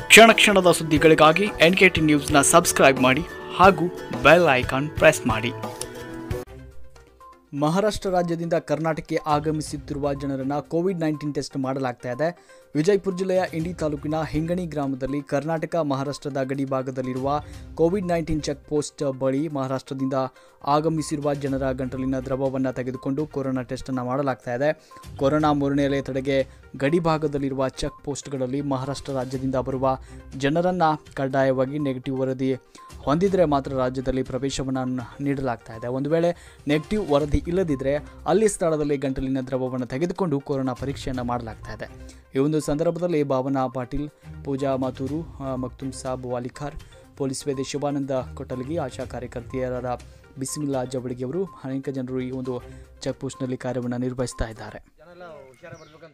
ಕ್ಷಣ ಕ್ಷಣದ ಸುದ್ದಿಗಳಿಗಾಗಿ ಎನ್ ಕೆ ಟಿ ನ್ಯೂಸ್ನ ಸಬ್ಸ್ಕ್ರೈಬ್ ಮಾಡಿ ಹಾಗೂ ಬೆಲ್ ಐಕಾನ್ ಪ್ರೆಸ್ ಮಾಡಿ ಮಹಾರಾಷ್ಟ್ರ ರಾಜ್ಯದಿಂದ ಕರ್ನಾಟಕಕ್ಕೆ ಆಗಮಿಸುತ್ತಿರುವ ಜನರನ್ನು ಕೋವಿಡ್ ನೈನ್ಟೀನ್ ಟೆಸ್ಟ್ ಮಾಡಲಾಗ್ತಾ ಇದೆ ವಿಜಯಪುರ ಜಿಲ್ಲೆಯ ಇಂಡಿ ತಾಲೂಕಿನ ಹಿಂಗಣಿ ಗ್ರಾಮದಲ್ಲಿ ಕರ್ನಾಟಕ ಮಹಾರಾಷ್ಟ್ರದ ಗಡಿ ಭಾಗದಲ್ಲಿರುವ ಕೋವಿಡ್ ನೈನ್ಟೀನ್ ಚೆಕ್ ಪೋಸ್ಟ್ ಬಳಿ ಮಹಾರಾಷ್ಟ್ರದಿಂದ ಆಗಮಿಸಿರುವ ಜನರ ಗಂಟಲಿನ ದ್ರವವನ್ನು ತೆಗೆದುಕೊಂಡು ಕೊರೋನಾ ಟೆಸ್ಟನ್ನು ಮಾಡಲಾಗ್ತಾ ಇದೆ ಕೊರೋನಾ ಮೂರನೇ ಅಲೆ ತಡೆಗೆ ಗಡಿ ಭಾಗದಲ್ಲಿರುವ ಚೆಕ್ ಪೋಸ್ಟ್ಗಳಲ್ಲಿ ಮಹಾರಾಷ್ಟ್ರ ರಾಜ್ಯದಿಂದ ಬರುವ ಜನರನ್ನು ಕಡ್ಡಾಯವಾಗಿ ನೆಗೆಟಿವ್ ವರದಿ ಹೊಂದಿದರೆ ಮಾತ್ರ ರಾಜ್ಯದಲ್ಲಿ ಪ್ರವೇಶವನ್ನು ನೀಡಲಾಗ್ತಾ ಇದೆ ಒಂದು ವೇಳೆ ನೆಗೆಟಿವ್ ವರದಿ ಇಲ್ಲದಿದ್ದರೆ ಅಲ್ಲಿ ಸ್ಥಳದಲ್ಲಿ ಗಂಟಲಿನ ದ್ರವವನ್ನು ತೆಗೆದುಕೊಂಡು ಕೊರೋನಾ ಪರೀಕ್ಷೆಯನ್ನು ಮಾಡಲಾಗ್ತಾ ಇದೆ ಈ ಒಂದು ಸಂದರ್ಭದಲ್ಲಿ ಭಾವನಾ ಪಾಟೀಲ್ ಪೂಜಾ ಮಾತೂರು ಆ, ಮಕ್ತುಮ್ ಸಾಬ್ ವಾಲಿಖಾರ್ ಪೊಲೀಸ್ ವೇದೆ ಶಿವಾನಂದ ಕೊಟ್ಟಲಗಿ ಆಶಾ ಕಾರ್ಯಕರ್ತೆಯರಾದ ಬಿಸಿಮಿಲ್ಲಾ ಜವಳಿಗೆ ಅವರು ಅನೇಕ ಜನರು ಈ ಒಂದು ಚೆಕ್ ಪೋಸ್ಟ್ನಲ್ಲಿ ಕಾರ್ಯವನ್ನು ನಿರ್ವಹಿಸ್ತಾ ಇದ್ದಾರೆ ಜನ ಹುಷಾರ ಬರ್ಬೇಕಂತ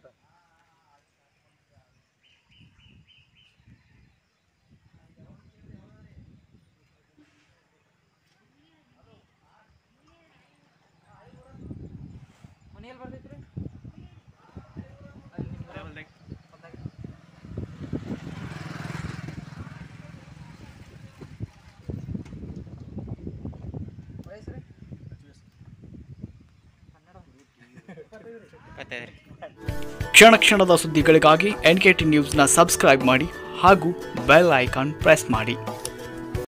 ಮನೆಯಲ್ಲಿ ಬರ್ತೈತ್ರಿ ವಯಸ್ಸು ಕ್ಷಣ ಕ್ಷಣದ ಸುದ್ದಿಗಳಿಗಾಗಿ ಎನ್ ಕೆ ಟಿ ನ್ಯೂಸ್ನ ಸಬ್ಸ್ಕ್ರೈಬ್ ಮಾಡಿ ಹಾಗೂ ಬೆಲ್ ಐಕಾನ್ ಪ್ರೆಸ್ ಮಾಡಿ